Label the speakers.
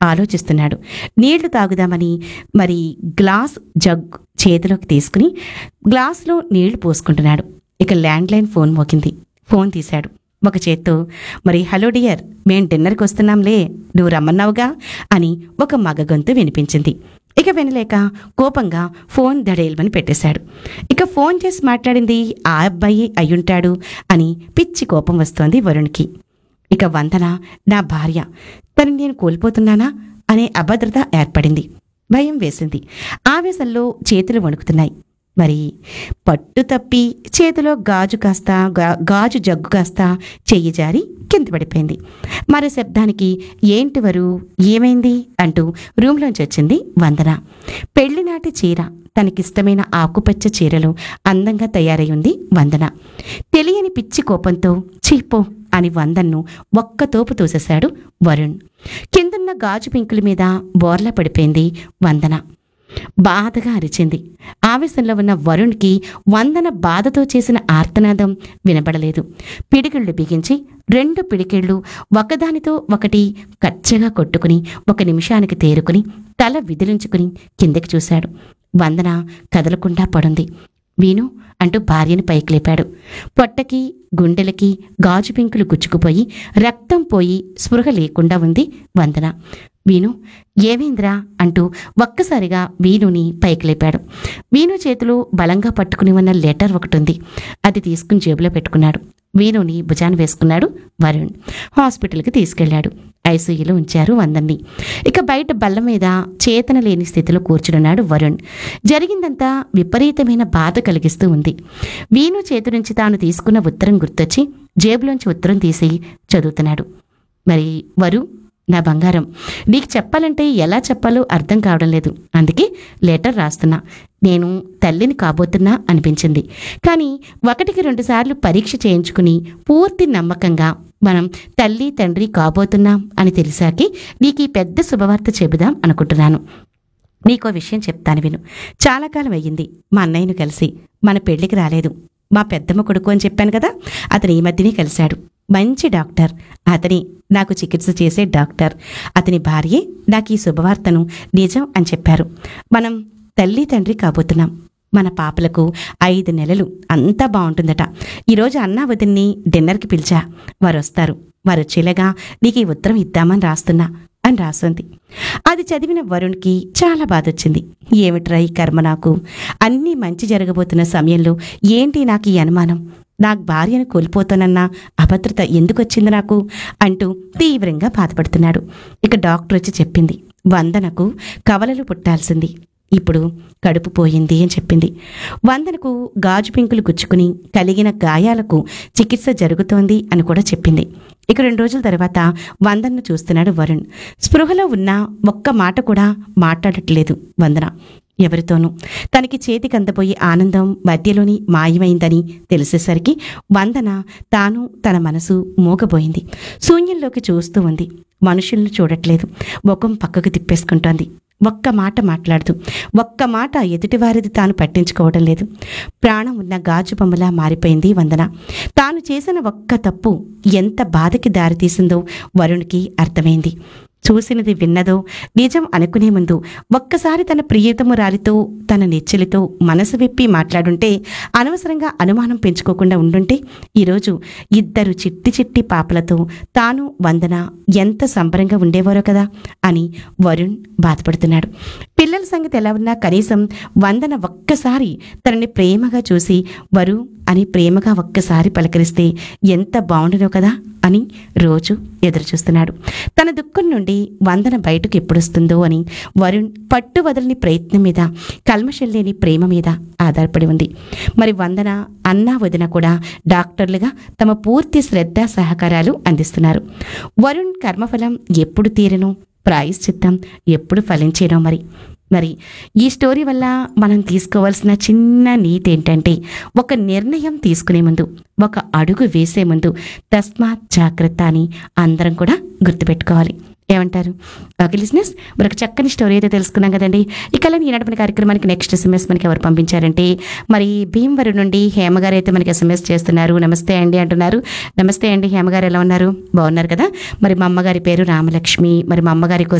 Speaker 1: ఆలోచిస్తున్నాడు నీళ్లు తాగుదామని మరి గ్లాస్ జగ్ చేతిలోకి తీసుకుని గ్లాసులో నీళ్లు పోసుకుంటున్నాడు ఇక ల్యాండ్లైన్ ఫోన్ మోగింది ఫోన్ తీశాడు ఒక చేత్తో మరి హలో డియర్ మేం డిన్నర్కి వస్తున్నాంలే నువ్వు రమ్మన్నావుగా అని ఒక మగ గొంతు వినిపించింది ఇక వినలేక కోపంగా ఫోన్ దడేల్మని పెట్టేశాడు ఇక ఫోన్ చేసి మాట్లాడింది ఆ అబ్బాయి అయ్యుంటాడు అని పిచ్చి కోపం వస్తోంది వరుణ్కి ఇక వందన నా భార్య తను నేను కోల్పోతున్నానా అనే అభద్రత ఏర్పడింది భయం వేసింది ఆవేశంలో చేతులు వణుకుతున్నాయి మరి పట్టు తప్పి చేతిలో గాజు కాస్త గా- గాజు జగ్గు కాస్త చెయ్యి జారి కింద పడిపోయింది మరో శబ్దానికి ఏంటి వరు ఏమైంది అంటూ రూమ్లోంచి వచ్చింది వందన పెళ్లినాటి చీర తనకిష్టమైన ఆకుపచ్చ చీరలో అందంగా తయారై ఉంది వందన తెలియని పిచ్చి కోపంతో చీపో అని వందన్ను ఒక్క తోపు తోసేశాడు వరుణ్ కిందున్న గాజు పెంకుల మీద బోర్లా పడిపోయింది వందన బాధగా అరిచింది ఆవేశంలో ఉన్న వరుణ్కి వందన బాధతో చేసిన ఆర్తనాదం వినబడలేదు పిడికిళ్ళు బిగించి రెండు పిడికిళ్ళు ఒకదానితో ఒకటి కచ్చగా కొట్టుకుని ఒక నిమిషానికి తేరుకుని తల విదిలించుకుని కిందకి చూశాడు వందన కదలకుండా పడుంది వీను అంటూ భార్యని పైకి లేపాడు పొట్టకి గుండెలకి గాజు పెంకులు గుచ్చుకుపోయి రక్తం పోయి స్పృహ లేకుండా ఉంది వందన వీను ఏమైందిరా అంటూ ఒక్కసారిగా వీణుని పైకి లేపాడు వీణు చేతిలో బలంగా పట్టుకుని ఉన్న లెటర్ ఒకటి ఉంది అది తీసుకుని జేబులో పెట్టుకున్నాడు వీణుని భుజాన వేసుకున్నాడు వరుణ్ హాస్పిటల్కి తీసుకెళ్లాడు ఐసీయూలో ఉంచారు వందన్ని ఇక బయట బల్ల మీద చేతన లేని స్థితిలో కూర్చున్నాడు వరుణ్ జరిగిందంతా విపరీతమైన బాధ కలిగిస్తూ ఉంది వీణు చేతి నుంచి తాను తీసుకున్న ఉత్తరం గుర్తొచ్చి జేబులోంచి ఉత్తరం తీసి చదువుతున్నాడు మరి వరు నా బంగారం నీకు చెప్పాలంటే ఎలా చెప్పాలో అర్థం కావడం లేదు అందుకే లెటర్ రాస్తున్నా నేను తల్లిని కాబోతున్నా అనిపించింది కానీ ఒకటికి రెండు సార్లు పరీక్ష చేయించుకుని పూర్తి నమ్మకంగా మనం తల్లి తండ్రి కాబోతున్నాం అని తెలిసాకే నీకు ఈ పెద్ద శుభవార్త చెబుదాం అనుకుంటున్నాను నీకో విషయం చెప్తాను విను చాలా కాలం అయ్యింది మా అన్నయ్యను కలిసి మన పెళ్లికి రాలేదు మా పెద్దమ్మ కొడుకు అని చెప్పాను కదా అతను ఈ మధ్యనే కలిశాడు మంచి డాక్టర్ అతని నాకు చికిత్స చేసే డాక్టర్ అతని భార్యే నాకు ఈ శుభవార్తను నిజం అని చెప్పారు మనం తల్లి తండ్రి కాబోతున్నాం మన పాపలకు ఐదు నెలలు అంతా బాగుంటుందట ఈరోజు అన్నా వదిన్ని డిన్నర్కి పిలిచా వారు వస్తారు వారు వచ్చేలాగా నీకు ఈ ఉత్తరం ఇద్దామని రాస్తున్నా అని రాస్తుంది అది చదివిన వరుణ్కి చాలా బాధ వచ్చింది ఏమిట్రా ఈ కర్మ నాకు అన్నీ మంచి జరగబోతున్న సమయంలో ఏంటి నాకు ఈ అనుమానం నాకు భార్యను కోల్పోతానన్న అభద్రత ఎందుకు వచ్చింది నాకు అంటూ తీవ్రంగా బాధపడుతున్నాడు ఇక డాక్టర్ వచ్చి చెప్పింది వందనకు కవలలు పుట్టాల్సింది ఇప్పుడు కడుపు పోయింది అని చెప్పింది వందనకు గాజు పెంకులు గుచ్చుకుని కలిగిన గాయాలకు చికిత్స జరుగుతోంది అని కూడా చెప్పింది ఇక రెండు రోజుల తర్వాత వందన్ను చూస్తున్నాడు వరుణ్ స్పృహలో ఉన్న ఒక్క మాట కూడా మాట్లాడట్లేదు వందన ఎవరితోనూ తనకి చేతికి అందబోయే ఆనందం మధ్యలోని మాయమైందని తెలిసేసరికి వందన తాను తన మనసు మూగబోయింది శూన్యంలోకి చూస్తూ ఉంది మనుషులను చూడట్లేదు ముఖం పక్కకు తిప్పేసుకుంటోంది ఒక్క మాట మాట్లాడుతూ ఒక్క మాట ఎదుటివారిది తాను పట్టించుకోవడం లేదు ప్రాణం ఉన్న గాజు బొమ్మలా మారిపోయింది వందన తాను చేసిన ఒక్క తప్పు ఎంత బాధకి దారితీసిందో వరుణ్కి అర్థమైంది చూసినది విన్నదో నిజం అనుకునే ముందు ఒక్కసారి తన ప్రియతమురాలితో తన నెచ్చెలితో మనసు విప్పి మాట్లాడుంటే అనవసరంగా అనుమానం పెంచుకోకుండా ఉండుంటే ఈరోజు ఇద్దరు చిట్టి చిట్టి పాపలతో తాను వందన ఎంత సంబరంగా ఉండేవారో కదా అని వరుణ్ బాధపడుతున్నాడు పిల్లల సంగతి ఎలా ఉన్నా కనీసం వందన ఒక్కసారి తనని ప్రేమగా చూసి వరు అని ప్రేమగా ఒక్కసారి పలకరిస్తే ఎంత బాగుండునో కదా అని రోజు ఎదురు చూస్తున్నాడు తన దుఃఖం నుండి వందన బయటకు ఎప్పుడొస్తుందో అని వరుణ్ పట్టు వదలని ప్రయత్నం మీద కల్మషం లేని ప్రేమ మీద ఆధారపడి ఉంది మరి వందన అన్నా వదిన కూడా డాక్టర్లుగా తమ పూర్తి శ్రద్ధ సహకారాలు అందిస్తున్నారు వరుణ్ కర్మఫలం ఎప్పుడు తీరను ప్రాయశ్చిత్తం ఎప్పుడు ఫలించేనో మరి మరి ఈ స్టోరీ వల్ల మనం తీసుకోవాల్సిన చిన్న నీతి ఏంటంటే ఒక నిర్ణయం తీసుకునే ముందు ఒక అడుగు వేసే ముందు తస్మాత్ జాగ్రత్త అని అందరం కూడా గుర్తుపెట్టుకోవాలి ఏమంటారు ఓకే లిజినెస్ మరొక చక్కని స్టోరీ అయితే తెలుసుకున్నాం కదండి ఇక అలానే ఈనాటి మన కార్యక్రమానికి నెక్స్ట్ ఎస్ఎంఎస్ మనకి ఎవరు పంపించారంటే మరి భీమవరం నుండి హేమ గారు అయితే మనకి ఎస్ఎంఎస్ చేస్తున్నారు నమస్తే అండి అంటున్నారు నమస్తే అండి హేమ గారు ఎలా ఉన్నారు బాగున్నారు కదా మరి మా అమ్మగారి పేరు రామలక్ష్మి మరి మా అమ్మగారి కోసం